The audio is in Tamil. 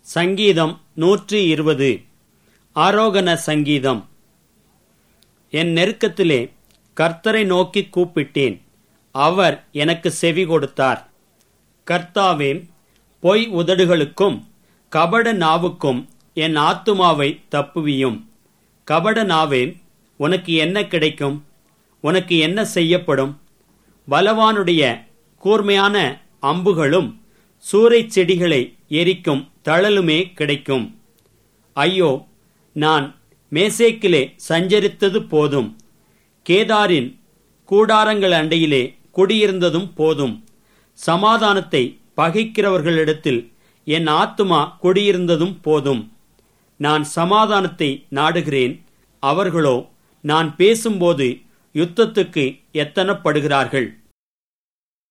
சங்கீதம் நூற்றி இருபது ஆரோகண சங்கீதம் என் நெருக்கத்திலே கர்த்தரை நோக்கி கூப்பிட்டேன் அவர் எனக்கு செவி கொடுத்தார் கர்த்தாவே பொய் உதடுகளுக்கும் கபட நாவுக்கும் என் ஆத்துமாவை தப்புவியும் கபட நாவே உனக்கு என்ன கிடைக்கும் உனக்கு என்ன செய்யப்படும் பலவானுடைய கூர்மையான அம்புகளும் சூறைச் செடிகளை எரிக்கும் தழலுமே கிடைக்கும் ஐயோ நான் மேசேக்கிலே சஞ்சரித்தது போதும் கேதாரின் கூடாரங்கள் அண்டையிலே குடியிருந்ததும் போதும் சமாதானத்தை பகைக்கிறவர்களிடத்தில் என் ஆத்துமா குடியிருந்ததும் போதும் நான் சமாதானத்தை நாடுகிறேன் அவர்களோ நான் பேசும்போது யுத்தத்துக்கு எத்தனப்படுகிறார்கள்